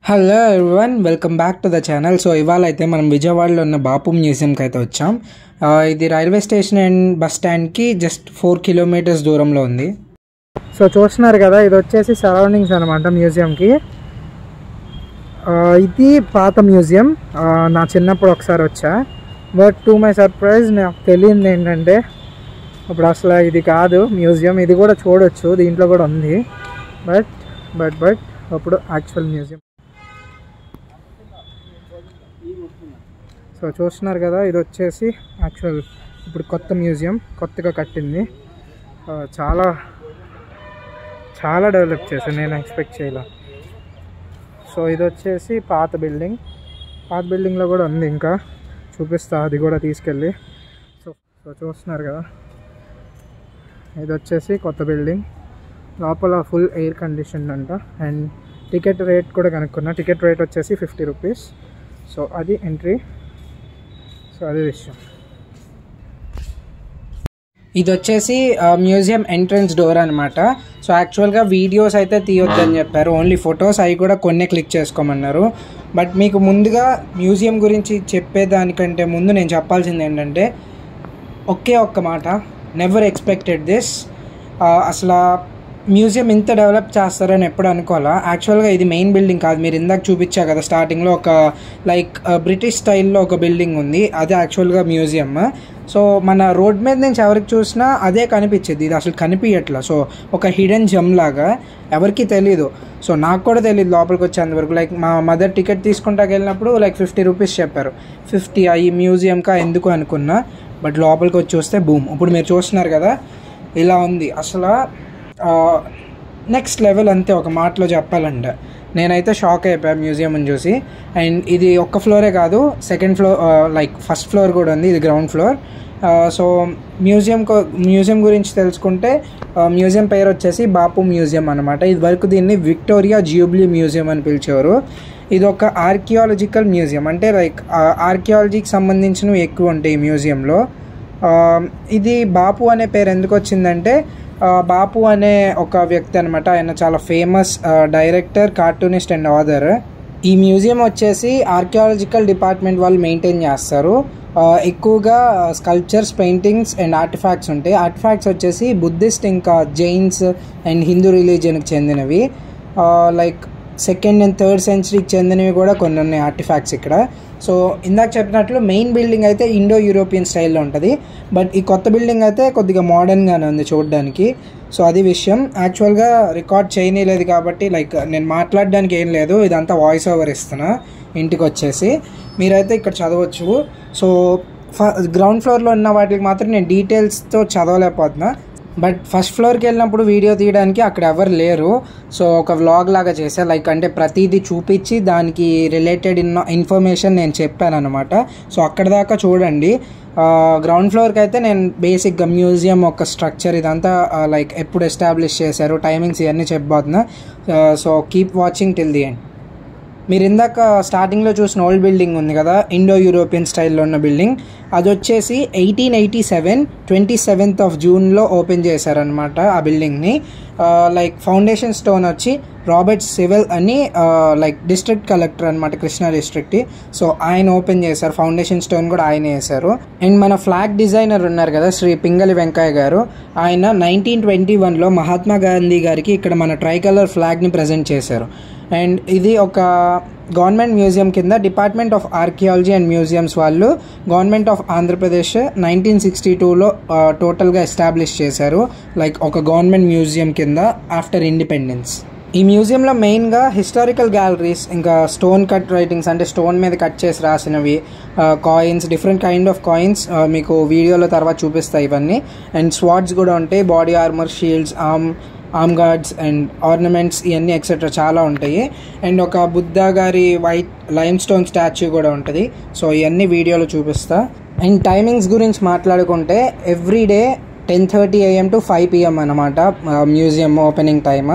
Hello everyone welcome back to the channel so ఇవాళ అయితే మనం విజయవాడలో ఉన్న బాపు మ్యూజియంకి అయితే వచ్చాం ఆ, ఇది రైల్వే స్టేషన్ అండ్ బస్ స్టాండ్కి జస్ట్ ఫోర్ కిలోమీటర్స్ దూరంలో ఉంది సో చూస్తున్నారు కదా ఇది వచ్చేసి సరౌండింగ్స్ అనమాట మ్యూజియంకి ఇది పాత మ్యూజియం నా చిన్నప్పుడు ఒకసారి వచ్చా బట్ టు మై సర్ప్రైజ్ నాకు తెలియంది ఏంటంటే ఇప్పుడు అసలు ఇది కాదు మ్యూజియం ఇది కూడా చూడొచ్చు దీంట్లో కూడా ఉంది బట్ బట్ బట్ అప్పుడు యాక్చువల్ మ్యూజియం సో చూస్తున్నారు కదా ఇది వచ్చేసి యాక్చువల్ ఇప్పుడు కొత్త మ్యూజియం కొత్తగా కట్టింది ఆ, చాలా చాలా డెవలప్ చేశాను నేను ఎక్స్పెక్ట్ చేయలే సో ఇది వచ్చేసి పాత బిల్డింగ్ పాత బిల్డింగ్లో కూడా ఉంది ఇంకా చూపిస్తా అది కూడా తీసుకెళ్ళి సో సో చూస్తున్నారు కదా ఇది వచ్చేసి కొత్త బిల్డింగ్ లోపల ఫుల్ ఎయిర్ కండిషన్ అంట అండ్ టికెట్ రేట్ కూడా కనుక్కున్నా టికెట్ రేట్ వచ్చేసి ఫిఫ్టీ రూపీస్ సో అది ఎంట్రీ సో అదే విషయం ఇది వచ్చేసి మ్యూజియం ఎంట్రన్స్ డోర్ అనమాట సో యాక్చువల్గా వీడియోస్ అయితే తీయొద్దని చెప్పారు ఓన్లీ ఫొటోస్ అవి కూడా కొన్నే క్లిక్ చేసుకోమన్నారు బట్ మీకు ముందుగా మ్యూజియం గురించి చెప్పేదానికంటే ముందు నేను చెప్పాల్సింది ఏంటంటే ఒకే ఒక్క మాట నెవర్ ఎక్స్పెక్టెడ్ దిస్ అసలు మ్యూజియం ఇంత డెవలప్ చేస్తారని ఎప్పుడు అనుకోవాలా యాక్చువల్గా ఇది మెయిన్ బిల్డింగ్ కాదు మీరు ఇందాక చూపించా కదా స్టార్టింగ్లో ఒక లైక్ బ్రిటిష్ స్టైల్లో ఒక బిల్డింగ్ ఉంది అదే యాక్చువల్గా మ్యూజియం సో మన రోడ్ మీద నుంచి ఎవరికి చూసినా అదే కనిపించేది ఇది అసలు కనిపించట్లా సో ఒక హిడెన్ జమ్ లాగా ఎవరికి తెలీదు సో నాకు కూడా తెలియదు లోపలికి వచ్చేంత వరకు లైక్ మా మదర్ టికెట్ తీసుకుంటాకి వెళ్ళినప్పుడు లైక్ ఫిఫ్టీ రూపీస్ చెప్పారు ఫిఫ్టీ అయ్యి మ్యూజియంకా ఎందుకు అనుకున్నా బట్ లోపలికి వచ్చి చూస్తే బూమ్ ఇప్పుడు మీరు చూస్తున్నారు కదా ఇలా ఉంది అసలు నెక్స్ట్ లెవెల్ అంతే ఒక మాటలో చెప్పాలంటే నేనైతే షాక్ అయిపోయా మ్యూజియంని చూసి అండ్ ఇది ఒక్క ఫ్లోరే కాదు second floor like first floor కూడా ఉంది ఇది ground floor so museum museum గురించి తెలుసుకుంటే మ్యూజియం పేరు వచ్చేసి బాపు మ్యూజియం అనమాట ఇది వరకు దీన్ని విక్టోరియా జ్యూబ్లీ మ్యూజియం అని పిలిచేవారు ఇది ఒక ఆర్కియాలజికల్ మ్యూజియం అంటే లైక్ ఆర్కియాలజీకి సంబంధించినవి ఎక్కువ ఉంటాయి ఈ మ్యూజియంలో ఆ, ఇది బాపు అనే పేరు ఎందుకు వచ్చిందంటే ఆ, బాపు అనే ఒక వ్యక్తి అనమాట ఆయన చాలా famous director cartoonist and author ఈ మ్యూజియం వచ్చేసి ఆర్కియాలజికల్ డిపార్ట్మెంట్ వాళ్ళు మెయింటైన్ చేస్తారు ఆ, ఎక్కువగా స్కల్ప్చర్స్ పెయింటింగ్స్ అండ్ ఆర్టిఫాక్ట్స్ ఉంటాయి ఆర్టిఫాక్ట్స్ వచ్చేసి బుద్ధిస్ట్ ఇంకా జైన్స్ అండ్ హిందూ రిలీజియన్కి చెందినవి లైక్ సెకండ్ అండ్ థర్డ్ సెంచరీకి చెందినవి కూడా కొన్ని ఉన్నాయి ఆర్టిఫాక్ట్స్ ఇక్కడ సో ఇందాక చెప్పినట్లు మెయిన్ బిల్డింగ్ అయితే ఇండో యూరోపియన్ స్టైల్లో ఉంటుంది బట్ ఈ కొత్త బిల్డింగ్ అయితే కొద్దిగా మోడర్న్గానే ఉంది చూడడానికి సో అది విషయం యాక్చువల్గా రికార్డ్ చేయలేదు కాబట్టి లైక్ నేను మాట్లాడడానికి ఏం లేదు ఇదంతా వాయిస్ ఓవర్ ఇస్తున్నా ఇంటికి వచ్చేసి మీరైతే ఇక్కడ చదవచ్చు సో ఫ గ్రౌండ్ ఫ్లోర్లో ఉన్న వాటికి మాత్రం నేను డీటెయిల్స్తో చదవలేకపోతున్నా బట్ ఫస్ట్ ఫ్లోర్కి వెళ్ళినప్పుడు వీడియో తీయడానికి అక్కడ ఎవరు లేరు సో ఒక వ్లాగ్ లాగా చేసా లైక్ అంటే ప్రతిదీ చూపించి దానికి రిలేటెడ్ ఇన్ ఇన్ఫర్మేషన్ నేను చెప్పాను అనమాట సో అక్కడ దాకా చూడండి గ్రౌండ్ ఫ్లోర్కి అయితే నేను బేసిక్గా మ్యూజియం ఒక స్ట్రక్చర్ ఇదంతా లైక్ ఎప్పుడు ఎస్టాబ్లిష్ చేశారు టైమింగ్స్ ఇవన్నీ చెప్పబోతున్నా so keep watching till the end మీరు ఇందాక స్టార్టింగ్లో చూసిన ఓల్డ్ బిల్డింగ్ ఉంది కదా ఇండో యూరోపియన్ స్టైల్లో ఉన్న బిల్డింగ్ అది వచ్చేసి eighteen eighty seven twenty seventh of జూన్లో ఓపెన్ చేశారనమాట ఆ బిల్డింగ్ని లైక్ ఫౌండేషన్ స్టోన్ వచ్చి రాబర్ట్ సివెల్ అని లైక్ డిస్ట్రిక్ట్ కలెక్టర్ అనమాట కృష్ణా డిస్ట్రిక్ట్ సో ఆయన ఓపెన్ చేశారు ఫౌండేషన్ స్టోన్ కూడా ఆయన వేశారు అండ్ మన ఫ్లాగ్ డిజైనర్ ఉన్నారు కదా శ్రీ పింగళి వెంకయ్య గారు ఆయన నైన్టీన్ ట్వంటీ వన్లో మహాత్మా గాంధీ గారికి ఇక్కడ మన ట్రై కలర్ ఫ్లాగ్ని ప్రజెంట్ చేశారు అండ్ ఇది ఒక గవర్నమెంట్ మ్యూజియం కింద department of archaeology and museums వాళ్ళు government of Andhra Pradesh nineteen sixty టూలో టోటల్గా ఎస్టాబ్లిష్ చేశారు లైక్ ఒక గవర్నమెంట్ మ్యూజియం కింద ఆఫ్టర్ ఇండిపెండెన్స్ ఈ మ్యూజియంలో మెయిన్గా హిస్టారికల్ గ్యాలరీస్ ఇంకా స్టోన్ కట్ రైటింగ్స్ అంటే స్టోన్ మీద కట్ చేసి రాసినవి coins different kind of coins మీకు వీడియోలో తర్వాత చూపిస్తాయి ఇవన్నీ అండ్ స్వాట్స్ కూడా ఉంటాయి body armour shields arm arm guards and ornaments ఇవన్నీ ఎక్సెట్రా చాలా ఉంటాయి అండ్ ఒక బుద్ధ గారి వైట్ లైమ్ స్టోన్ స్టాచ్యూ కూడా ఉంటుంది సో ఇవన్నీ వీడియోలో చూపిస్తా అండ్ టైమింగ్స్ గురించి మాట్లాడుకుంటే every day ten thirty AM to five PM అనమాట museum opening time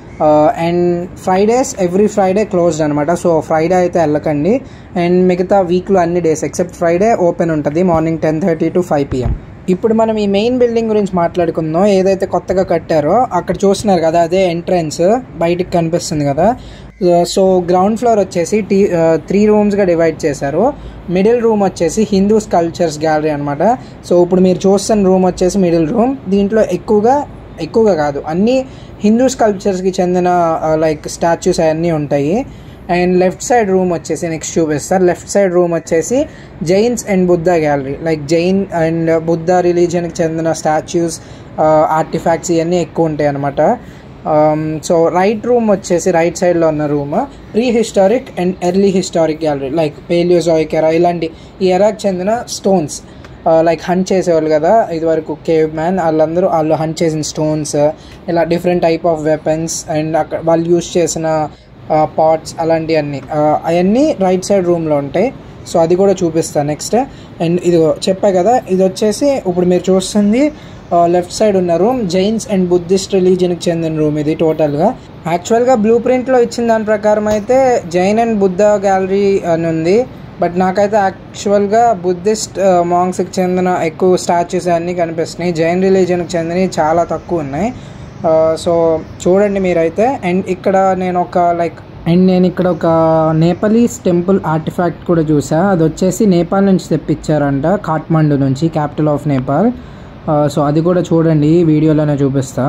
and Fridays every Friday closed అనమాట సో ఫ్రైడే అయితే వెళ్ళకండి అండ్ మిగతా వీక్లో అన్ని డేస్ ఎక్సెప్ట్ ఫ్రైడే ఓపెన్ ఉంటుంది morning ten thirty to five PM ఇప్పుడు మనం ఈ మెయిన్ బిల్డింగ్ గురించి మాట్లాడుకుందాం ఏదైతే కొత్తగా కట్టారో అక్కడ చూస్తున్నారు కదా అదే ఎంట్రన్స్ బయటికి కనిపిస్తుంది కదా సో గ్రౌండ్ ఫ్లోర్ వచ్చేసి టీ త్రీ రూమ్స్గా డివైడ్ చేశారు మిడిల్ రూమ్ వచ్చేసి హిందూస్ కల్చర్స్ గ్యాలరీ అనమాట సో ఇప్పుడు మీరు చూస్తున్న రూమ్ వచ్చేసి మిడిల్ రూమ్ దీంట్లో ఎక్కువగా ఎక్కువగా కాదు అన్ని హిందూస్ కల్చర్స్కి చెందిన లైక్ స్టాచ్యూస్ అవన్నీ ఉంటాయి అండ్ లెఫ్ట్ సైడ్ రూమ్ వచ్చేసి నెక్స్ట్ చూపిస్తారు లెఫ్ట్ సైడ్ రూమ్ వచ్చేసి Jains and Buddha gallery like Jain and Buddha రిలీజియన్కి చెందిన స్టాచ్యూస్ ఆర్టిఫాక్ట్స్ ఇవన్నీ ఎక్కువ ఉంటాయి అనమాట సో రైట్ రూమ్ వచ్చేసి రైట్ సైడ్లో ఉన్న room prehistoric and early historic gallery like Palaeozoic era ఇలాంటి ఈ ఎరాకి చెందిన స్టోన్స్ లైక్ హంట్ చేసేవాళ్ళు కదా ఇదివరకు కేవ్ మ్యాన్ వాళ్ళందరూ వాళ్ళు హంట్ చేసిన స్టోన్స్ ఇలా different type of weapons and అక్కడ వాళ్ళు యూస్ చేసిన పాట్స్ అలాంటివన్నీ అవన్నీ రైట్ సైడ్ రూమ్లో ఉంటాయి సో అది కూడా చూపిస్తాను నెక్స్ట్ అండ్ ఇది చెప్పా కదా ఇది వచ్చేసి ఇప్పుడు మీరు చూస్తుంది లెఫ్ట్ సైడ్ ఉన్న రూమ్ జైన్స్ అండ్ బుద్ధిస్ట్ రిలీజియన్కి చెందిన రూమ్ ఇది టోటల్గా యాక్చువల్గా బ్లూ ప్రింట్లో ఇచ్చిన దాని ప్రకారం అయితే జైన్ అండ్ బుద్ధ గ్యాలరీ అని ఉంది బట్ నాకైతే యాక్చువల్గా బుద్ధిస్ట్ మాంగ్స్కి చెందిన ఎక్కువ స్టాచ్యూస్ అన్నీ కనిపిస్తున్నాయి జైన్ రిలీజియన్కి చెందినవి చాలా తక్కువ ఉన్నాయి సో చూడండి మీరైతే అండ్ ఇక్కడ నేను ఒక లైక్ అండ్ నేను ఇక్కడ ఒక నేపాలీస్ టెంపుల్ ఆర్టిఫాక్ట్ కూడా చూసా అది వచ్చేసి నేపాల్ నుంచి తెప్పించారంట కాఠ్మండు నుంచి క్యాపిటల్ ఆఫ్ నేపాల్ సో అది కూడా చూడండి వీడియోలోనే చూపిస్తా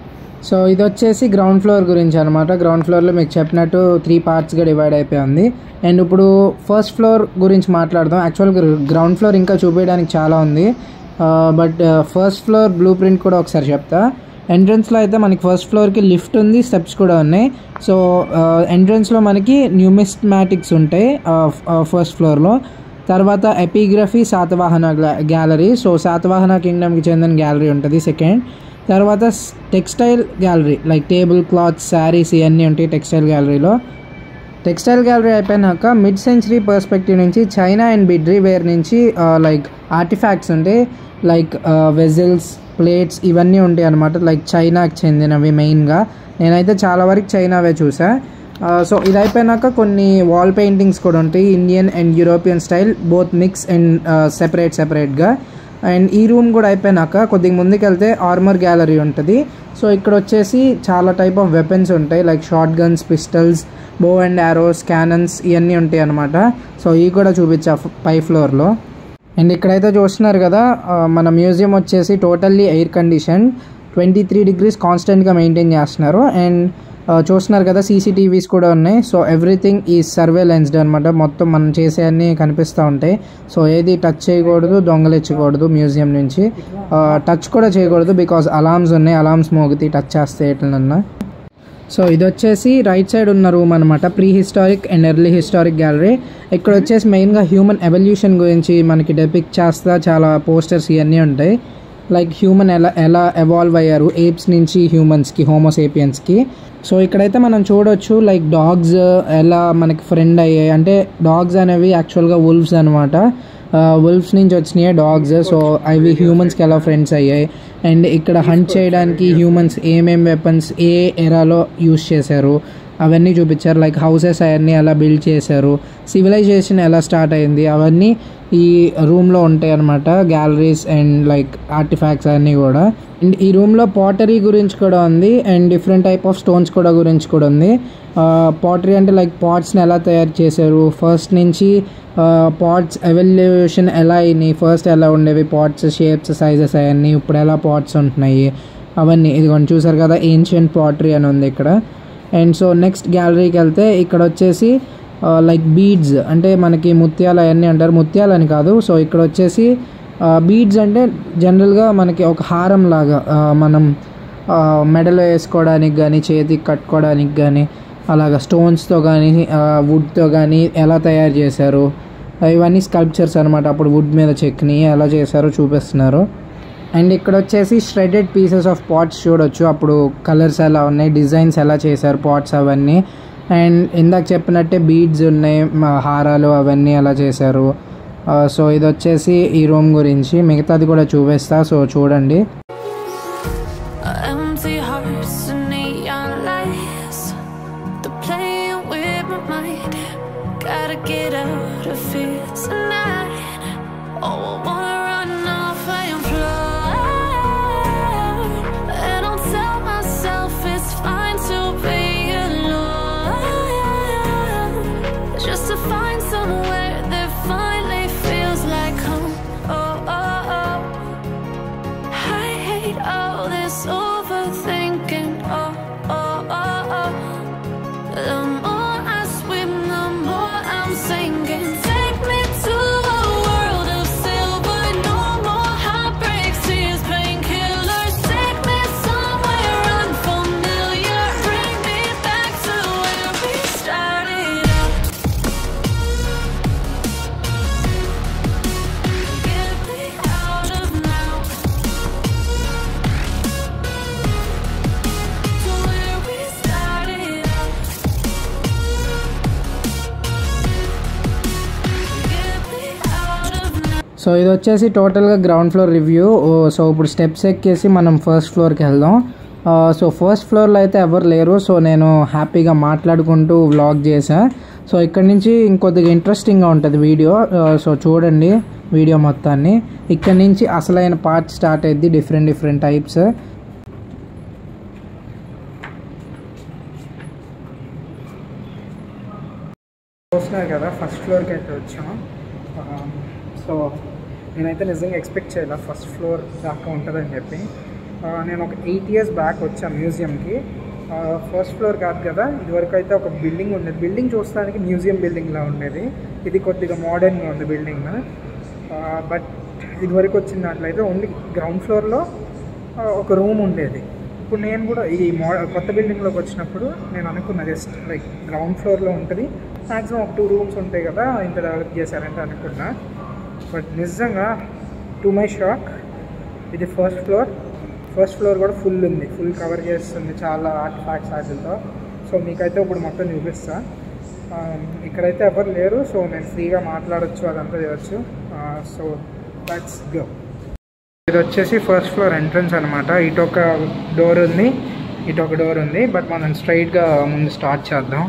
సో ఇది వచ్చేసి గ్రౌండ్ ఫ్లోర్ గురించి అనమాట గ్రౌండ్ ఫ్లోర్లో మీకు చెప్పినట్టు త్రీ పార్ట్స్గా డివైడ్ అయిపోయి ఉంది అండ్ ఇప్పుడు ఫస్ట్ ఫ్లోర్ గురించి మాట్లాడదాం యాక్చువల్గా గ్రౌండ్ ఫ్లోర్ ఇంకా చూపించడానికి చాలా ఉంది but first floor blueprint కూడా ఒకసారి చెప్తా ఎంట్రన్స్లో అయితే మనకి ఫస్ట్ ఫ్లోర్కి లిఫ్ట్ ఉంది స్టెప్స్ కూడా ఉన్నాయి సో ఎంట్రన్స్లో మనకి న్యూమిస్మాటిక్స్ ఉంటాయి ఫస్ట్ ఫ్లోర్లో తర్వాత epigraphy Satavahana gallery so Satavahana కింగ్డమ్కి చెందిన గ్యాలరీ ఉంటుంది సెకండ్ తర్వాత textile gallery like table cloths saris ఇవన్నీ ఉంటాయి టెక్స్టైల్ గ్యాలరీలో టెక్స్టైల్ గ్యాలరీ అయిపోయినాక మిడ్ సెంచరీ పర్స్పెక్టివ్ నుంచి చైనా అండ్ బిడ్రీ వేర్ నుంచి లైక్ ఆర్టిఫాక్ట్స్ ఉంటాయి లైక్ వెజిల్స్ ప్లేట్స్ ఇవన్నీ ఉంటాయి అనమాట లైక్ చైనాకి చెందినవి మెయిన్గా నేనైతే చాలా వరకు చైనావే చూసా సో ఇది అయిపోయినాక కొన్ని వాల్ పెయింటింగ్స్ కూడా ఉంటాయి Indian and European style both mix and separate సెపరేట్గా అండ్ ఈ రూమ్ కూడా అయిపోయినాక కొద్దిగా ముందుకు వెళ్తే ఆర్మర్ గ్యాలరీ ఉంటుంది సో ఇక్కడ వచ్చేసి చాలా టైప్ ఆఫ్ వెపన్స్ ఉంటాయి like short guns pistols bow and arrows cannons ఇవన్నీ ఉంటాయి అనమాట సో ఇవి కూడా చూపించా పై ఫ్లోర్లో అండ్ ఇక్కడైతే చూస్తున్నారు కదా మన మ్యూజియం వచ్చేసి totally air condition twenty three degrees కాన్స్టెంట్గా మెయింటైన్ చేస్తున్నారు అండ్ చూస్తున్నారు కదా సీసీటీవీస్ కూడా ఉన్నాయి సో ఎవ్రీథింగ్ ఈ సర్వేలెన్స్డ్ అనమాట మొత్తం మనం చేసే అన్నీ కనిపిస్తూ ఉంటాయి సో ఏది టచ్ చేయకూడదు దొంగలిచ్చకూడదు మ్యూజియం నుంచి టచ్ కూడా చేయకూడదు బికాజ్ అలామ్స్ ఉన్నాయి అలామ్స్ మోగుతాయి టచ్ చేస్తే ఎట్లన్నా సో ఇది వచ్చేసి రైట్ సైడ్ ఉన్న రూమ్ అనమాట prehistoric and early historic gallery ఇక్కడ వచ్చేసి మెయిన్గా హ్యూమన్ ఎవల్యూషన్ గురించి మనకి డెపిక్ చేస్తా చాలా పోస్టర్స్ ఇవన్నీ ఉంటాయి లైక్ హ్యూమన్ ఎలా ఎలా ఎవాల్వ్ అయ్యారు ఏప్స్ నుంచి హ్యూమన్స్కి హోమోసేపియన్స్కి సో ఇక్కడైతే మనం చూడొచ్చు లైక్ డాగ్స్ ఎలా మనకి ఫ్రెండ్ అయ్యాయి అంటే డాగ్స్ అనేవి యాక్చువల్గా వుల్ఫ్స్ అనమాట వుల్ఫ్స్ నుంచి వచ్చినాయి డాగ్స్ సో అవి హ్యూమన్స్కి ఎలా ఫ్రెండ్స్ అయ్యాయి అండ్ ఇక్కడ హంట్ చేయడానికి హ్యూమన్స్ ఏమేం వెపన్స్ ఏ ఎరాలో యూస్ చేశారు అవన్నీ చూపించారు లైక్ హౌసెస్ అవన్నీ ఎలా బిల్డ్ చేశారు సివిలైజేషన్ ఎలా స్టార్ట్ అయింది అవన్నీ ఈ రూమ్లో ఉంటాయి అనమాట గ్యాలరీస్ అండ్ లైక్ ఆర్టిఫాక్ట్స్ అన్నీ కూడా అండ్ ఈ రూమ్లో పాటరీ గురించి కూడా ఉంది and different type of stones కూడా గురించి కూడా ఉంది పాటరీ అంటే లైక్ పాట్స్ని ఎలా తయారు చేశారు ఫస్ట్ నుంచి పాట్స్ ఎవల్యూషన్ ఎలా అయినాయి ఫస్ట్ ఎలా ఉండేవి పాట్స్ షేప్స్ సైజెస్ అవన్నీ ఇప్పుడు ఎలా పాట్స్ ఉంటున్నాయి అవన్నీ ఇదిగోండి చూసారు కదా ఏన్షియంట్ పాటరీ అని ఉంది ఇక్కడ అండ్ సో నెక్స్ట్ గ్యాలరీకి వెళ్తే ఇక్కడ వచ్చేసి లైక్ బీడ్స్ అంటే మనకి ముత్యాలు అవన్నీ అంటారు ముత్యాలు అని కాదు సో ఇక్కడ వచ్చేసి బీడ్స్ అంటే జనరల్గా మనకి ఒక హారం లాగా మనం మెడలో వేసుకోవడానికి కానీ చేతికి కట్టుకోవడానికి కానీ అలాగ స్టోన్స్తో కానీ వుడ్తో కానీ ఎలా తయారు చేశారు ఇవన్నీ స్కల్ప్చర్స్ అనమాట అప్పుడు వుడ్ మీద చెక్ని ఎలా చేశారో చూపిస్తున్నారు అండ్ ఇక్కడ వచ్చేసి ష్రెడెడ్ పీసెస్ ఆఫ్ పాట్స్ చూడొచ్చు అప్పుడు కలర్స్ ఎలా ఉన్నాయి డిజైన్స్ ఎలా చేశారు పాట్స్ అవన్నీ అండ్ ఇందాక చెప్పినట్టే బీడ్స్ ఉన్నాయి హారాలు అవన్నీ ఎలా చేశారు సో ఇది వచ్చేసి ఈ రూమ్ గురించి మిగతాది కూడా చూపిస్తా సో చూడండి Empty hearts and neon lights. They're playing with my mind. Gotta get out of here tonight. Oh, I wanna run off and fly. And I'll tell myself it's fine to be alone. So ఇది వచ్చేసి టోటల్గా ground floor review so ఇప్పుడు steps ఎక్కేసి మనం first ఫ్లోర్కి వెళ్దాం ఆ, so first ఫ్లోర్లో అయితే ఎవరు లేరు సో నేను హ్యాపీగా మాట్లాడుకుంటూ వ్లాగ్ చేశా సో ఇక్కడ నుంచి ఇంకొద్దిగా ఇంట్రెస్టింగ్గా ఉంటుంది వీడియో ఆ, సో చూడండి వీడియో మొత్తాన్ని ఇక్కడ నుంచి అసలైన పార్ట్ స్టార్ట్ అయ్యింది డిఫరెంట్ డిఫరెంట్ టైప్స్ చూస్తున్నారు కదా ఫస్ట్ ఫ్లోర్కి అయితే వచ్చాం సో నేనైతే నిజంగా ఎక్స్పెక్ట్ చేయాల ఫస్ట్ ఫ్లోర్ దాకా ఉంటుందని చెప్పి ఆ, నేను ఒక ఎయిట్ ఇయర్స్ బ్యాక్ వచ్చాను మ్యూజియంకి ఫస్ట్ ఫ్లోర్ కాదు కదా ఇదివరకు అయితే ఒక బిల్డింగ్ ఉండేది బిల్డింగ్ చూస్తానికి మ్యూజియం బిల్డింగ్లా ఉండేది ఇది కొద్దిగా మోడర్న్గా ఉంది బిల్డింగ్ బట్ ఇదివరకు వచ్చిన దాంట్లో అయితే ఓన్లీ గ్రౌండ్ ఫ్లోర్లో ఒక రూమ్ ఉండేది ఇప్పుడు నేను కూడా ఈ మో కొత్త బిల్డింగ్లోకి వచ్చినప్పుడు నేను అనుకున్నా జస్ట్ లైక్ గ్రౌండ్ ఫ్లోర్లో ఉంటుంది మ్యాక్సిమం ఒక టూ రూమ్స్ ఉంటాయి కదా ఇంత డెవలప్ చేశారంటే అనుకున్నా బట్ నిజంగా టు మై షాక్ ఇది ఫస్ట్ ఫ్లోర్ ఫస్ట్ ఫ్లోర్ కూడా ఫుల్ ఉంది ఫుల్ కవర్ చేస్తుంది చాలా ఆర్ట్ ఫ్యాక్ట్స్ వాటితో సో మీకైతే ఇప్పుడు మొత్తం చూపిస్తా ఆ, ఇక్కడైతే ఎవరు లేరు సో నేను ఫ్రీగా మాట్లాడొచ్చు అదంతా చేయొచ్చు సో దట్స్ గో ఇది వచ్చేసి ఫస్ట్ ఫ్లోర్ ఎంట్రన్స్ అనమాట ఇటు ఒక డోర్ ఉంది ఇటు ఒక డోర్ ఉంది బట్ మనం స్ట్రైట్గా ముందు స్టార్ట్ చేద్దాం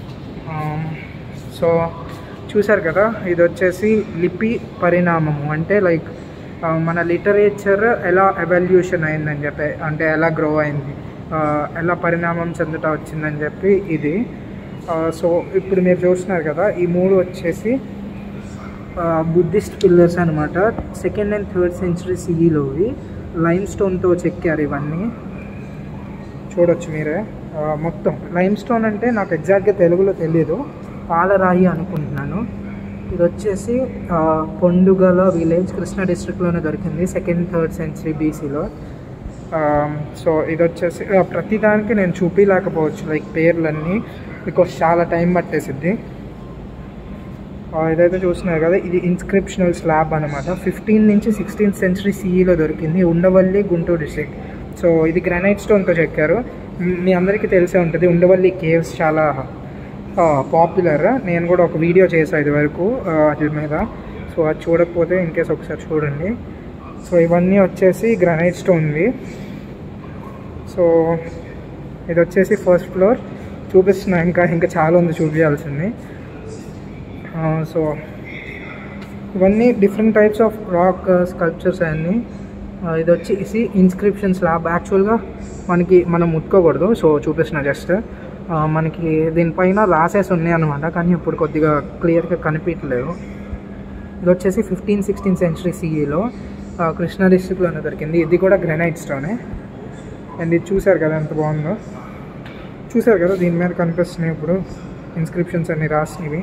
సో చూసారు కదా ఇది వచ్చేసి లిపి పరిణామము అంటే లైక్ మన లిటరేచర్ ఎలా ఎవల్యూషన్ అయిందని చెప్పి అంటే ఎలా గ్రో అయింది ఆ, ఎలా పరిణామం చెందుతా వచ్చిందని చెప్పి ఇది సో ఇప్పుడు మీరు చూస్తున్నారు కదా ఈ మూడు వచ్చేసి బుద్ధిస్ట్ పిల్లర్స్ అనమాట సెకండ్ అండ్ థర్డ్ సెంచరీ సిఈలోవి లైమ్ స్టోన్తో చెక్కారు ఇవన్నీ చూడొచ్చు మీరే ఆ, మొత్తం లైమ్ స్టోన్ అంటే నాకు ఎగ్జాక్ట్గా తెలుగులో తెలియదు పాలరాయి అనుకుంటున్నాను ఇది వచ్చేసి ఆ, పొండుగల విలేజ్ కృష్ణా డిస్ట్రిక్ట్లోనే దొరికింది సెకండ్ థర్డ్ సెంచరీ బీసీలో సో ఇది వచ్చేసి ఆ, ప్రతిదానికి నేను చూపించలేకపోవచ్చు లైక్ పేర్లన్నీ బికాస్ చాలా టైం పట్టేసిద్ది ఆ, ఇదైతే చూస్తున్నారు కదా ఇది ఇన్స్క్రిప్షనల్ స్లాబ్ అనమాట ఫిఫ్టీన్ నుంచి సిక్స్టీన్త్ సెంచరీ సిఈలో దొరికింది ఉండవల్లి గుంటూరు డిస్ట్రిక్ట్ సో ఇది గ్రానైట్ స్టోన్తో చెక్కారు మ్, మీ అందరికీ తెలిసే ఉంటుంది ఉండవల్లి కేవ్స్ చాలా పాపులర్ నేను కూడా ఒక వీడియో చేశాను ఇది వరకు వాటి మీద సో అది చూడకపోతే ఇన్కేస్ ఒకసారి చూడండి సో ఇవన్నీ వచ్చేసి గ్రానైట్ స్టోన్వి సో ఇది వచ్చేసి ఫస్ట్ ఫ్లోర్ చూపిస్తున్నా ఇంకా ఇంకా చాలా ఉంది చూపించాల్సింది సో ఇవన్నీ different types of rock sculptures అన్నీ ఆ, ఇది వచ్చేసి ఇన్స్క్రిప్షన్ స్లాబ్ యాక్చువల్గా మనకి మనం ముట్టుకోకూడదు సో చూపిస్తున్నా జస్ట్ మనకి దీనిపైన రాసేసి ఉన్నాయి అనమాట కానీ ఇప్పుడు కొద్దిగా క్లియర్గా కనిపించలేదు ఇది వచ్చేసి ఫిఫ్టీన్ సిక్స్టీన్ సెంచరీ సిఈలో కృష్ణా డిస్ట్రిక్ట్లోనే దొరికింది ఇది కూడా గ్రెనైట్ స్టోనే అండ్ ఇది చూసారు కదా ఎంత బాగుందో చూసారు కదా దీని మీద కనిపిస్తున్నాయి ఇప్పుడు ఇన్స్క్రిప్షన్స్ అన్ని రాసినవి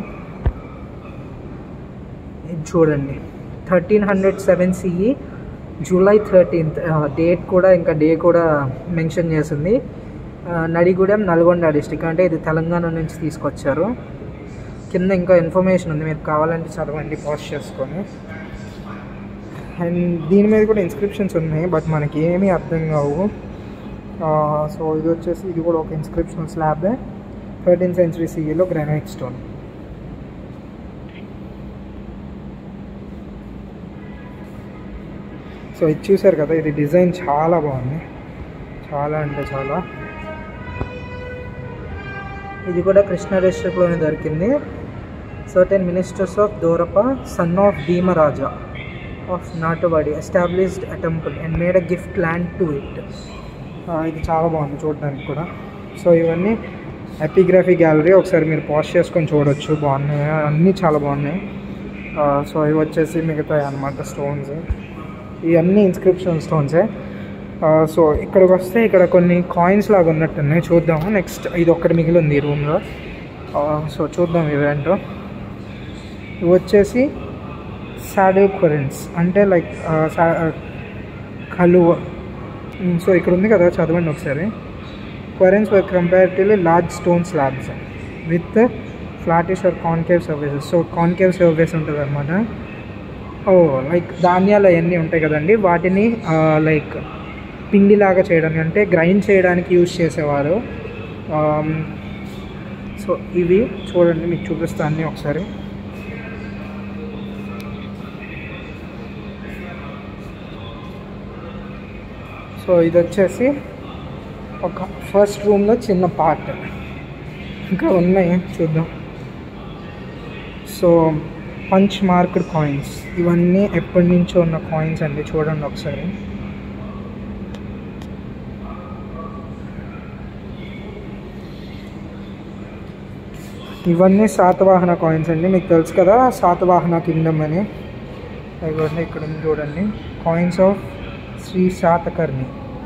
ఇది చూడండి thirteen hundred seven CE July thirteenth date కూడా ఇంకా డే కూడా మెన్షన్ చేసింది ఆ, నడిగూడెం నల్గొండ డిస్టిక్ అంటే ఇది తెలంగాణ నుంచి తీసుకొచ్చారు కింద ఇంకా ఇన్ఫర్మేషన్ ఉంది మీరు కావాలంటే చదవండి పాస్ట్ చేసుకొని అండ్ దీని మీద కూడా ఇన్స్క్రిప్షన్స్ ఉన్నాయి బట్ మనకి ఏమీ అర్థం కావు సో ఇది వచ్చేసి ఇది కూడా ఒక ఇన్స్క్రిప్షన్ స్లాబ్ థర్టీన్ సెంచరీ సిఈలో గ్రానైట్ స్టోన్ సో ఇది చూసారు కదా ఇది డిజైన్ చాలా బాగుంది చాలా అంటే చాలా ఇది కూడా కృష్ణా డిస్ట్రిక్ట్లోనే దొరికింది certain ministers of Dorapa son of Bhimaraja of Natuvadi established a temple and made a gift land to it ఇది చాలా బాగుంది చూడడానికి కూడా సో ఇవన్నీ ఎపిగ్రఫీ గ్యాలరీ ఒకసారి మీరు పాస్ట్ చేసుకొని చూడొచ్చు బాగున్నాయి అన్నీ చాలా బాగున్నాయి సో ఇవి వచ్చేసి మిగతాయి అనమాట స్టోన్స్ ఇవన్నీ ఇన్స్క్రిప్షన్ స్టోన్సే సో ఇక్కడికి వస్తే ఇక్కడ కొన్ని కాయిన్స్ లాగా ఉన్నట్టున్నాయి చూద్దాము నెక్స్ట్ ఇది ఒక్కటి మిగిలి ఉంది ఈ రూమ్లో సో చూద్దాం ఇవేంటో ఇవి వచ్చేసి సాడిల్ కొరెన్స్ అంటే లైక్ కలువ సో ఇక్కడ ఉంది కదా చదవండి ఒకసారి కొరెన్స్ were comparatively large stone slabs with flattish or concave services so concave service ఉంటుంది అనమాట ఓ లైక్ ధాన్యాలు అవన్నీ ఉంటాయి కదండి వాటిని లైక్ పిండిలాగా చేయడానికి అంటే గ్రైండ్ చేయడానికి యూజ్ చేసేవారు సో ఇవి చూడండి మీకు చూపిస్తాను అన్నీ ఒకసారి సో ఇది వచ్చేసి ఒక ఫస్ట్ రూమ్లో చిన్న పార్ట్ ఇంకా ఉన్నాయి చూద్దాం సో పంచ్ మార్క్డ్ కాయిన్స్ ఇవన్నీ ఎప్పటి నుంచో ఉన్న కాయిన్స్ అండి చూడండి ఒకసారి ఇవన్నీ శాతవాహన కాయిన్స్ అండి మీకు తెలుసు కదా శాతవాహన కింగ్డమ్ అని ఇవన్నీ ఇక్కడ ఉంది చూడండి coins of Shri Satakarni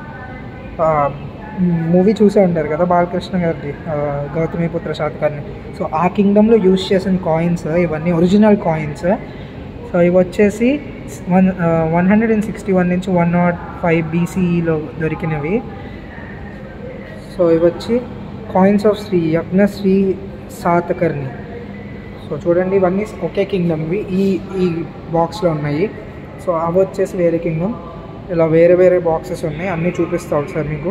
movie చూసే ఉంటారు కదా బాలకృష్ణ గారిది ఆ, గౌతమిపుత్ర శాతకర్ణి సో ఆ కింగ్డమ్లో యూజ్ చేసిన కాయిన్స్ ఇవన్నీ ఒరిజినల్ కాయిన్స్ సో ఇవి వచ్చేసి one one hundred and sixty one నుంచి వన్ నాట్ ఫైవ్ బీసీఈలో దొరికినవి సో ఇవి వచ్చి coins of Shri Yajnashri Satakarni so చూడండి ఇవన్నీ ఒకే కింగ్డమ్వి ఈ ఈ బాక్స్లో ఉన్నాయి సో అవి వచ్చేసి వేరే కింగ్డమ్ ఇలా వేరే వేరే బాక్సెస్ ఉన్నాయి అన్నీ చూపిస్తా ఒకసారి మీకు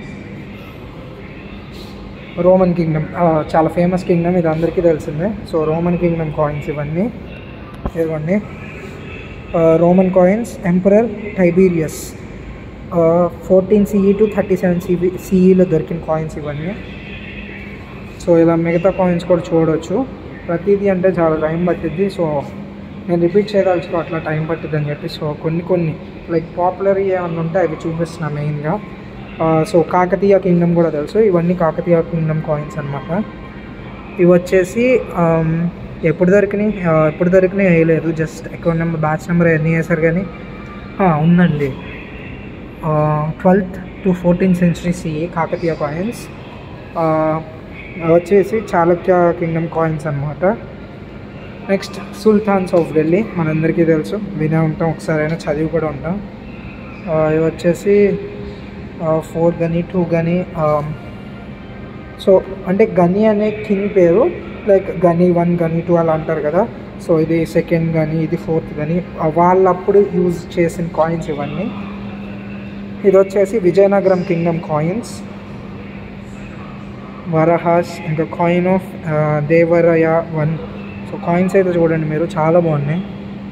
రోమన్ కింగ్డమ్ చాలా ఫేమస్ కింగ్డమ్ ఇది అందరికీ తెలిసిందే సో రోమన్ కింగ్డమ్ కాయిన్స్ ఇవన్నీ ఇదిగోండి Roman coins emperor Tiberius fourteen CE to thirty seven CB సిఈలో దొరికిన కాయిన్స్ ఇవన్నీ సో ఇలా మిగతా కాయిన్స్ కూడా చూడవచ్చు ప్రతిదీ అంటే చాలా టైం పట్టిద్ది సో నేను రిపీట్ చేయదలుచుకో అట్లా టైం పట్టిద్ది అని చెప్పి సో కొన్ని కొన్ని లైక్ పాపులర్ ఏమన్నా ఉంటే అవి చూపిస్తున్నా మెయిన్గా సో కాకతీయ కింగ్డమ్ కూడా తెలుసు ఇవన్నీ కాకతీయ కింగ్డమ్ కాయిన్స్ అనమాట ఇవి వచ్చేసి ఆమ్, ఎప్పుడు దొరికినాయి ఆ, ఎప్పుడు దొరికినాయి వేయలేదు just account number batch number ఎన్ని వేశారు కానీ ఆ, ఉందండి twelfth to fourteenth century CE Kakatiya coins వచ్చేసి చాళుక్య కింగ్డమ్ కాయిన్స్ అనమాట నెక్స్ట్ సుల్తాన్స్ ఆఫ్ ఢిల్లీ మనందరికీ తెలుసు వినే ఉంటాం ఒకసారి అయినా చదివి కూడా ఉంటాం ఆ, ఇవి వచ్చేసి ఫోర్ గని టూ గని సో అంటే గని అనే కింగ్ పేరు లైక్ గని వన్ గని టూ అలా అంటారు కదా సో ఇది సెకండ్ గని ఇది ఫోర్త్ గని ఆ, వాళ్ళప్పుడు యూజ్ చేసిన కాయిన్స్ ఇవన్నీ ఇది వచ్చేసి విజయనగరం కింగ్డమ్ కాయిన్స్ వరహాస్ ఇంకా coin of Devaraya one so coins అయితే చూడండి మీరు చాలా బాగున్నాయి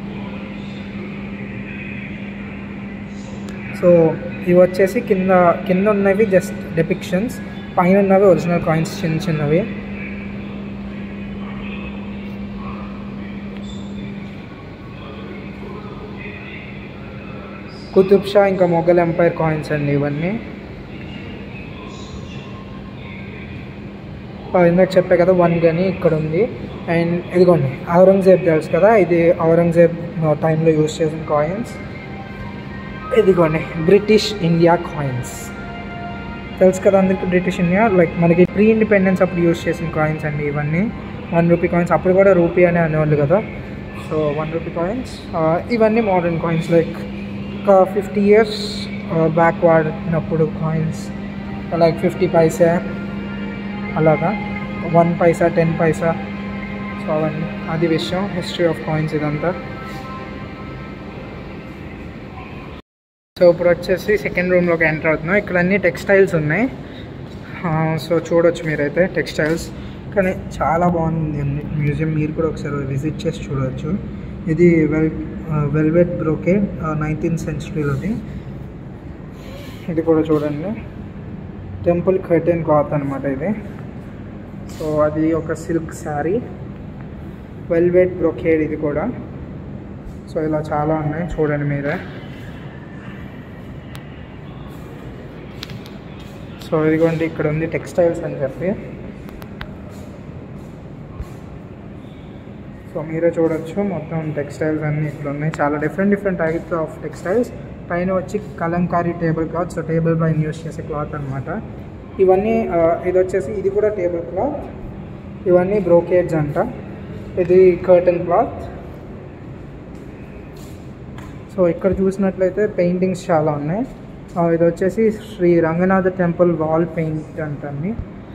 సో ఇవి వచ్చేసి కింద కింద ఉన్నవి జస్ట్ డెపిక్షన్స్ పైన ఉన్నవి ఒరిజినల్ కాయిన్స్ చిన్న చిన్నవి కుతుబ్ షా ఇంకా మొఘల్ ఎంపైర్ కాయిన్స్ అండి ఇవన్నీ ఆ, ఇందాక చెప్పే కదా వన్ గని ఇక్కడ ఉంది అండ్ ఇదిగోండి ఔరంగజేబ్ తెలుసు కదా ఇది ఔరంగజేబ్ టైంలో యూజ్ చేసిన కాయిన్స్ ఇదిగోండి బ్రిటిష్ ఇండియా కాయిన్స్ తెలుసు కదా అందరికి బ్రిటిష్ ఇండియా లైక్ మనకి ప్రీ ఇండిపెండెన్స్ అప్పుడు యూజ్ చేసిన కాయిన్స్ అండి ఇవన్నీ వన్ రూపీ కాయిన్స్ అప్పుడు కూడా రూపీ అనే అనేవాళ్ళు కదా సో వన్ రూపీ కాయిన్స్ ఇవన్నీ మోడర్న్ కాయిన్స్ లైక్ ఒక ఫిఫ్టీ ఇయర్స్ బ్యాక్ వాడినప్పుడు కాయిన్స్ లైక్ ఫిఫ్టీ పైసా అలాగా one paisa ten paisa so అవన్నీ అది విషయం హిస్టరీ ఆఫ్ కాయిన్స్ ఇదంతా సో ఇప్పుడు వచ్చేసి సెకండ్ రూమ్లోకి ఎంటర్ అవుతున్నాం ఇక్కడ అన్ని టెక్స్టైల్స్ ఉన్నాయి సో చూడొచ్చు మీరైతే టెక్స్టైల్స్ కానీ చాలా బాగుంది అండి మ్యూజియం మీరు కూడా ఒకసారి విజిట్ చేసి చూడవచ్చు ఇది వెల్ వెల్వెట్ బ్రోకేడ్ నైన్టీన్త్ సెంచురీలోది ఇది కూడా చూడండి టెంపుల్ కర్టెన్ క్లాత్ అనమాట ఇది సో అది ఒక సిల్క్ శారీ వెల్వెట్ బ్రొకేడ్ ఇది కూడా సో ఇలా చాలా ఉన్నాయి చూడండి మీరే సో ఇదిగోండి ఇక్కడ ఉంది టెక్స్టైల్స్ అని చెప్పి సో మీరే చూడొచ్చు మొత్తం టెక్స్టైల్స్ అన్నీ ఇక్కడ ఉన్నాయి చాలా different different types of textiles పైన వచ్చి Kalamkari table cloth so table పైన యూస్ చేసే క్లాత్ అనమాట ఇవన్నీ ఆ, ఇది వచ్చేసి ఇది కూడా టేబుల్ క్లాత్ ఇవన్నీ బ్రోకేడ్స్ అంట ఇది కర్టన్ క్లాత్ సో ఇక్కడ చూసినట్లయితే పెయింటింగ్స్ చాలా ఉన్నాయి ఆ, ఇది వచ్చేసి Shri Ranganatha temple wall paint అంటండి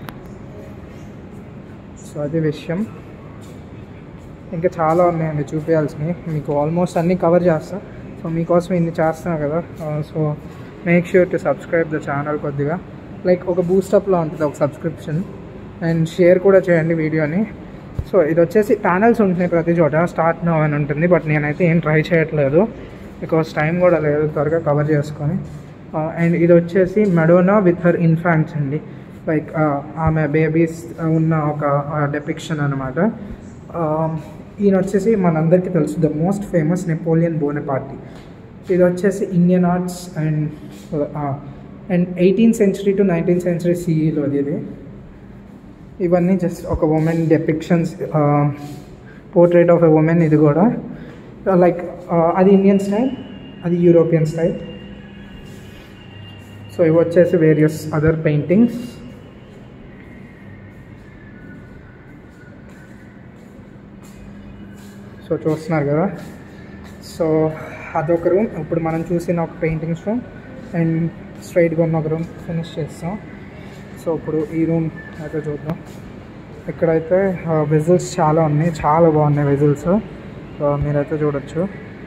సో అది విషయం ఇంకా చాలా ఉన్నాయండి చూపించాల్సినవి మీకు ఆల్మోస్ట్ అన్నీ కవర్ చేస్తా సో మీకోసం ఇన్ని చేస్తున్నా కదా so make sure to subscribe the channel కొద్దిగా లైక్ ఒక బూస్టప్లో ఉంటుంది ఒక సబ్స్క్రిప్షన్ అండ్ షేర్ కూడా చేయండి వీడియోని సో ఇది వచ్చేసి ప్యానల్స్ ఉంటున్నాయి ప్రతి చోట స్టార్ట్ నో అని ఉంటుంది బట్ నేనైతే ఏం ట్రై చేయట్లేదు బికాస్ టైం కూడా లేదు త్వరగా కవర్ చేసుకొని అండ్ ఇది వచ్చేసి మెడోనా విత్ హర్ ఇన్ఫాంట్స్ అండి లైక్ ఆమె బేబీస్ ఉన్న ఒక డెపిక్షన్ అనమాట ఈయన వచ్చేసి మనందరికీ తెలుసు the most famous Napoleon Bonaparte ఇది వచ్చేసి Indian arts and and eighteenth century to nineteenth century సిఈలో ఇది ఇవన్నీ జస్ట్ ఒక women depictions portrait of a women ఇది కూడా లైక్ అది ఇండియన్ స్టైల్ అది యూరోపియన్ స్టైల్ సో ఇవి వచ్చేసి వేరియస్ అదర్ పెయింటింగ్స్ సో చూస్తున్నారు కదా సో అదొక రూమ్ ఇప్పుడు మనం చూసిన ఒక పెయింటింగ్స్ రూమ్ అండ్ స్ట్రైట్గా ఉన్న ఒక రూమ్ ఫినిష్ చేస్తాం సో ఇప్పుడు ఈ రూమ్ అయితే చూద్దాం ఇక్కడైతే వెజిల్స్ చాలా ఉన్నాయి చాలా బాగున్నాయి వెజిల్స్ మీరైతే చూడొచ్చు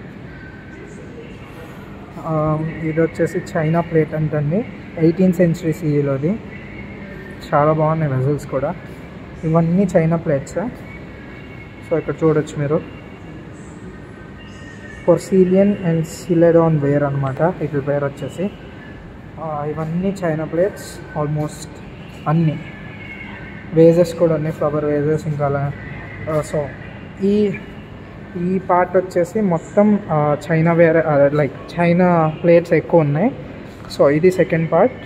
ఆ, ఇది వచ్చేసి చైనా ప్లేట్ అంటండి ఎయిటీన్త్ సెంచరీ సిఈలోది చాలా బాగున్నాయి వెజిల్స్ కూడా ఇవన్నీ చైనా ప్లేట్స్ సో ఇక్కడ చూడొచ్చు మీరు పొర్సీలియన్ అండ్ సిలెడాన్ వేర్ అనమాట ఇట్ల పేరు వచ్చేసి ఆ, ఇవన్నీ చైనా ప్లేట్స్ ఆల్మోస్ట్ అన్నీ వేజెస్ కూడా ఉన్నాయి ఫ్లవర్ వేజెస్ ఇంకా అలా సో ఈ ఈ పార్ట్ వచ్చేసి మొత్తం ఆ, చైనా వేరే లైక్ చైనా ప్లేట్స్ ఎక్కువ ఉన్నాయి సో ఇది సెకండ్ పార్ట్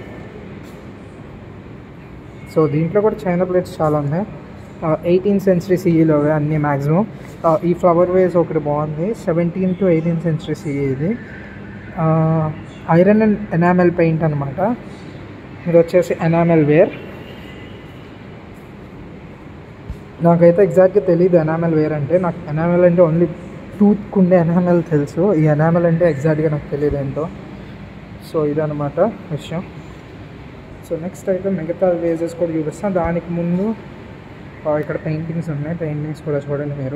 సో దీంట్లో కూడా చైనా ప్లేట్స్ చాలా ఉన్నాయి ఎయిటీన్త్ సెంచరీ సిఈలో అన్నీ మ్యాక్సిమం ఈ ఫ్లవర్ వేస్ ఒకటి బాగుంది seventeen to eighteenth century CE ఇది ఐరన్ అండ్ ఎనామెల్ పెయింట్ అనమాట ఇది వచ్చేసి ఎనామెల్ వేర్ నాకైతే ఎగ్జాక్ట్గా తెలియదు ఎనామెల్ వేర్ అంటే నాకు ఎనామెల్ అంటే ఓన్లీ టూత్కు ఉండే ఎనామెల్ తెలుసు ఈ ఎనామెల్ అంటే ఎగ్జాక్ట్గా నాకు తెలియదు ఏంటో సో ఇదనమాట విషయం సో నెక్స్ట్ అయితే మిగతా వేజెస్ కూడా చూపిస్తాను దానికి ముందు ఆ, ఇక్కడ పెయింటింగ్స్ ఉన్నాయి పెయింటింగ్స్ కూడా చూడండి మీరు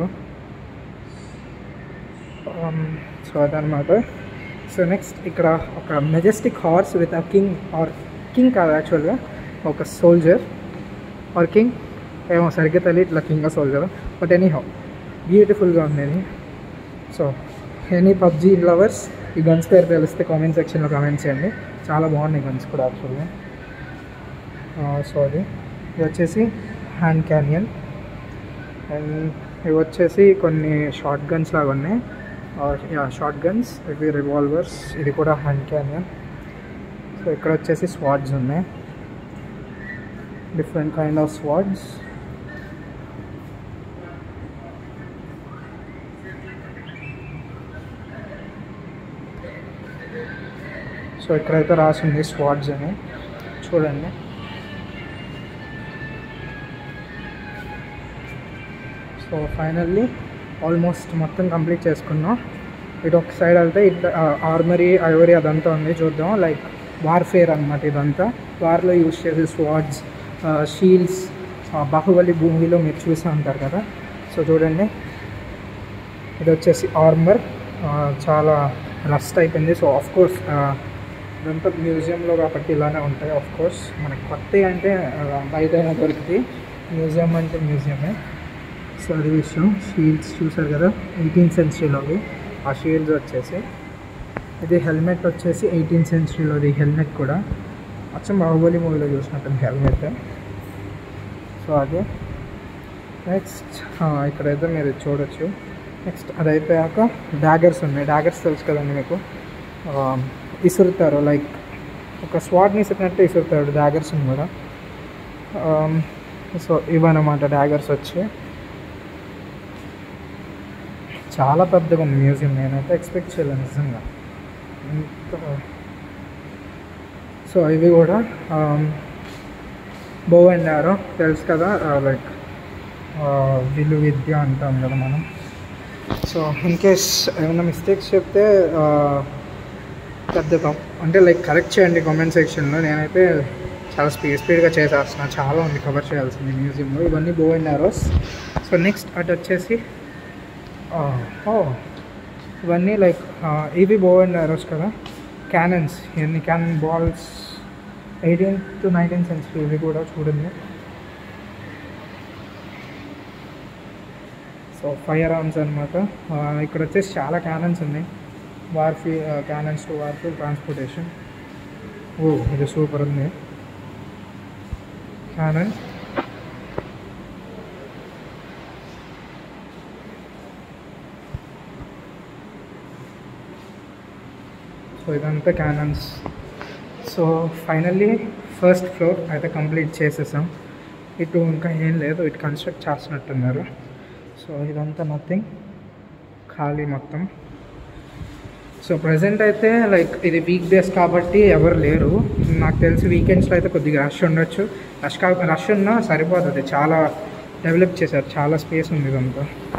సో అదనమాట సో నెక్స్ట్ ఇక్కడ ఒక majestic horse with a king or king కాదు యాక్చువల్గా ఒక సోల్జర్ ఆర్ కింగ్ ఏమో సరిగ్గా తెలియదు ఇట్లా king soldier but anyhow బ్యూటిఫుల్గా ఉండేది సో ఎనీ పబ్జీ లవర్స్ ఈ గన్స్ పేరు తెలిస్తే కామెంట్ సెక్షన్లో కామెంట్ చేయండి చాలా బాగున్నాయి గన్స్ కూడా యాక్చువల్గా సో అది ఇది వచ్చేసి హ్యాండ్ క్యానియన్ అండ్ ఇవి వచ్చేసి కొన్ని షార్ట్ గన్స్ లాగా ఉన్నాయి షార్ట్ గన్స్ ఇవి రివాల్వర్స్ ఇది కూడా హ్యాండ్ క్యానియన్ సో ఇక్కడ వచ్చేసి స్వాడ్స్ ఉన్నాయి different kind of swords so ఇక్కడైతే రాసింది స్వాడ్స్ అని చూడండి సో ఫైనల్లీ ఆల్మోస్ట్ మొత్తం కంప్లీట్ చేసుకున్నాం ఇటు ఒక సైడ్ వెళ్తే ఇట్లా ఆర్మరీ ఐవరీ అదంతా ఉంది చూద్దాం లైక్ వార్ఫేర్ అనమాట ఇదంతా వార్లో యూజ్ చేసే స్వాడ్స్ షీల్డ్స్ బాహుబలి భూమిలో మీరు చూసే ఉంటారు కదా సో చూడండి ఇది వచ్చేసి ఆర్మర్ చాలా రస్ట్ అయిపోయింది సో ఆఫ్ కోర్స్ ఇదంతా మ్యూజియంలో కాబట్టి ఇలానే ఉంటాయి ఆఫ్ కోర్స్ మనకి కొత్త అంటే ఆ, బయట అయినా దొరుకుతాయి మ్యూజియం అంటే మ్యూజియమే సో అది విషయం షీల్డ్స్ చూసారు కదా ఎయిటీన్త్ సెంచరీలోవి ఆ షీల్డ్స్ వచ్చేసి ఇది హెల్మెట్ వచ్చేసి ఎయిటీన్త్ సెంచరీలోది హెల్మెట్ కూడా అచ్చం బాహుబలి మూవీలో చూసినట్టు హెల్మెట్ సో అదే నెక్స్ట్ ఇక్కడైతే మీరు చూడొచ్చు నెక్స్ట్ అది అయిపోయాక డాగర్స్ ఉన్నాయి డాగర్స్ తెలుసు కదండి మీకు ఆ, ఇసురుతారు లైక్ ఒక స్వాట్ని ఇసిరినట్టు ఇసురుతాడు డాగర్స్ని కూడా సో ఇవన్నమాట డాగర్స్ వచ్చి చాలా పెద్దగా ఉంది మ్యూజియం నేనైతే ఎక్స్పెక్ట్ చేయలేదు నిజంగా ఇంత సో ఇవి కూడా బో అండ్ ఆరో తెలుసు కదా లైక్ విలు విద్య అంటాం కదా మనం సో ఇన్ కేస్ ఏమైనా మిస్టేక్స్ చెప్తే ఆ, పెద్ద తప్పు అంటే లైక్ కరెక్ట్ చేయండి కామెంట్ సెక్షన్లో నేనైతే చాలా స్పీడ్ స్పీడ్గా చేసేస్తున్నా చాలా ఉంది కవర్ చేయాల్సింది మ్యూజియంలో ఇవన్నీ బో అండ్ ఆరోస్ సో నెక్స్ట్ అటు వచ్చేసి ఆ, ఓ ఇవన్నీ లైక్ ఆ, ఇవి బో అండ్ ఆరోస్ కదా క్యానన్స్ ఇవన్నీ cannon balls eighteenth to nineteenth century ఇవి కూడా చూడండి సో ఫైర్ ఆర్మ్స్ అనమాట ఇక్కడ వచ్చేసి చాలా క్యానన్స్ ఉన్నాయి warfare cannons to warfare transportation ఓ ఇది సూపర్ ఉంది క్యానన్ సో ఇదంతా cannons so finally first floor అయితే కంప్లీట్ చేసేసాం ఇటు ఇంకా ఏం లేదు ఇటు కన్స్ట్రక్ట్ చేస్తున్నట్టున్నారు సో ఇదంతా నథింగ్ ఖాళీ మొత్తం సో ప్రజెంట్ అయితే లైక్ ఇది వీక్ డేస్ కాబట్టి ఎవరు లేరు నాకు తెలిసి వీకెండ్స్లో అయితే కొద్దిగా రష్ ఉండొచ్చు రష్ కా రష్ ఉన్నా సరిపోతుంది చాలా డెవలప్ చేశారు చాలా స్పేస్ ఉంది ఇదంతా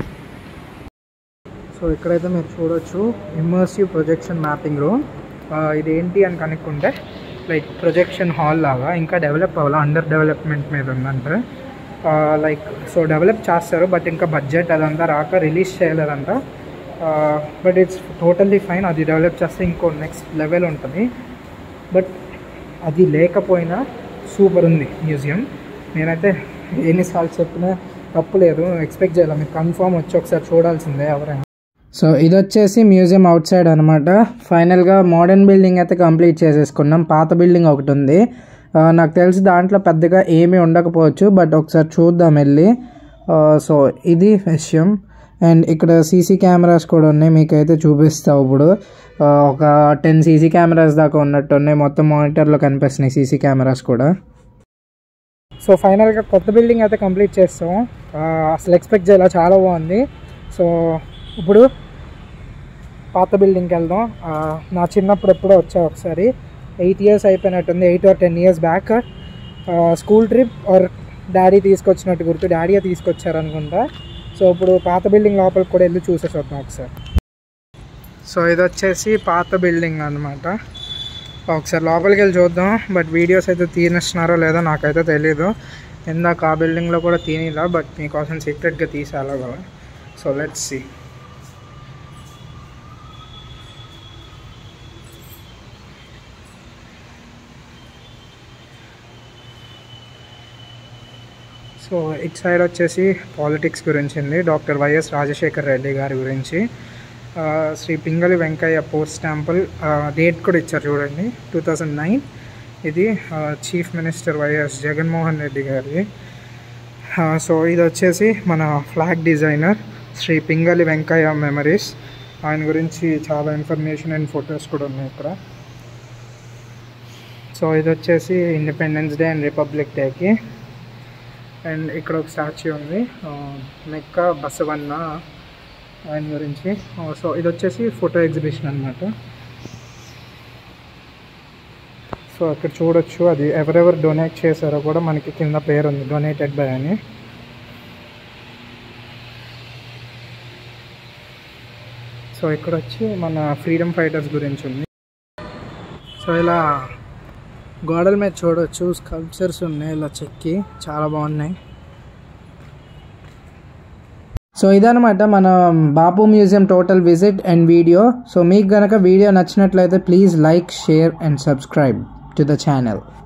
సో ఇక్కడైతే మీరు చూడొచ్చు ఇమ్మర్సివ్ ప్రొజెక్షన్ మ్యాపింగ్ రూమ్ ఇది ఏంటి అని కనుక్కుంటే లైక్ ప్రొజెక్షన్ హాల్ లాగా ఇంకా డెవలప్ అవ్వాలి అండర్ డెవలప్మెంట్ మీద ఉందంట లైక్ సో డెవలప్ చేస్తారు బట్ ఇంకా బడ్జెట్ అదంతా రాక రిలీజ్ చేయలేదంట బట్ ఇట్స్ టోటల్లీ ఫైన్ అది డెవలప్ చేస్తే ఇంకో నెక్స్ట్ లెవెల్ ఉంటుంది బట్ అది లేకపోయినా సూపర్ ఉంది మ్యూజియం నేనైతే ఎన్నిసార్లు చెప్పినా తప్పు లేదు ఎక్స్పెక్ట్ చేయాలి మీరు కన్ఫర్మ్ వచ్చి ఒకసారి చూడాల్సిందే ఎవరైనా సో ఇది వచ్చేసి మ్యూజియం అవుట్ సైడ్ అనమాట ఫైనల్గా మోడర్న్ బిల్డింగ్ అయితే కంప్లీట్ చేసేసుకున్నాం పాత బిల్డింగ్ ఒకటి ఉంది ఆ, నాకు తెలిసి దాంట్లో పెద్దగా ఏమీ ఉండకపోవచ్చు బట్ ఒకసారి చూద్దాం వెళ్ళి ఆ, సో ఇది విషయం అండ్ ఇక్కడ సీసీ కెమెరాస్ కూడా ఉన్నాయి మీకైతే చూపిస్తావు ఇప్పుడు ఆ, ఒక టెన్ సీసీ కెమెరాస్ దాకా ఉన్నట్టు ఉన్నాయి మొత్తం మానిటర్లో కనిపిస్తున్నాయి సీసీ కెమెరాస్ కూడా సో ఫైనల్గా కొత్త బిల్డింగ్ అయితే కంప్లీట్ చేస్తాం ఆ, అసలు ఎక్స్పెక్ట్ చేయాలి చాలా బాగుంది సో ఇప్పుడు పాత బిల్డింగ్కి వెళ్దాం ఆ, నా చిన్నప్పుడు ఎప్పుడో వచ్చా ఒకసారి ఎయిట్ ఇయర్స్ అయిపోయినట్టుంది eight or ten years back school trip or daddy తీసుకొచ్చినట్టు గుర్తు డాడీయే తీసుకొచ్చారు అనుకుంటా సో ఇప్పుడు పాత బిల్డింగ్ లోపలికి కూడా వెళ్ళి చూసేసి వద్దాం ఒకసారి సో ఇది వచ్చేసి పాత బిల్డింగ్ అనమాట ఒకసారి లోపలికి వెళ్ళి చూద్దాం బట్ వీడియోస్ అయితే తీనిస్తున్నారో లేదో నాకైతే తెలీదు ఇందాక ఆ బిల్డింగ్లో కూడా తీనిలా బట్ మీకోసం సీక్రెట్గా తీసేలా కదా సో లెట్స్ సీ సో ఇటు సైడ్ వచ్చేసి పాలిటిక్స్ గురించి ఉంది డాక్టర్ వైఎస్ రాజశేఖర్ రెడ్డి గారి గురించి ఆ, Shri Pingali Venkayya post temple date కూడా ఇచ్చారు చూడండి టూ థౌజండ్ నైన్ ఇది చీఫ్ మినిస్టర్ వైఎస్ జగన్మోహన్ రెడ్డి గారి ఆ, సో ఇది వచ్చేసి మన flag designer Shri Pingali Venkayya memories ఆయన గురించి చాలా ఇన్ఫర్మేషన్ అండ్ ఫొటోస్ కూడా ఉన్నాయి ఇక్కడ సో ఇది వచ్చేసి ఇండిపెండెన్స్ డే అండ్ రిపబ్లిక్ డేకి అండ్ ఇక్కడ ఒక స్టాచ్యూ ఉంది ఆ, మెక్క బసవన్న ఆయన గురించి ఆ, సో ఇది వచ్చేసి ఫోటో ఎగ్జిబిషన్ అనమాట సో ఇక్కడ చూడొచ్చు అది ఎవరెవరు డొనేట్ చేశారో కూడా మనకి కింద పేరు ఉంది డొనేటెడ్ బై అని సో ఇక్కడ వచ్చి మన ఫ్రీడమ్ ఫైటర్స్ గురించి ఉంది సో ఇలా గోడల మీద చూడొచ్చు స్కల్ప్చర్స్ ఉన్నాయి ఇలా చెక్కి చాలా బాగున్నాయి సో ఇదనమాట మన Bapu museum total visit and video so మీకు గనక వీడియో నచ్చినట్లయితే please like share and subscribe to the channel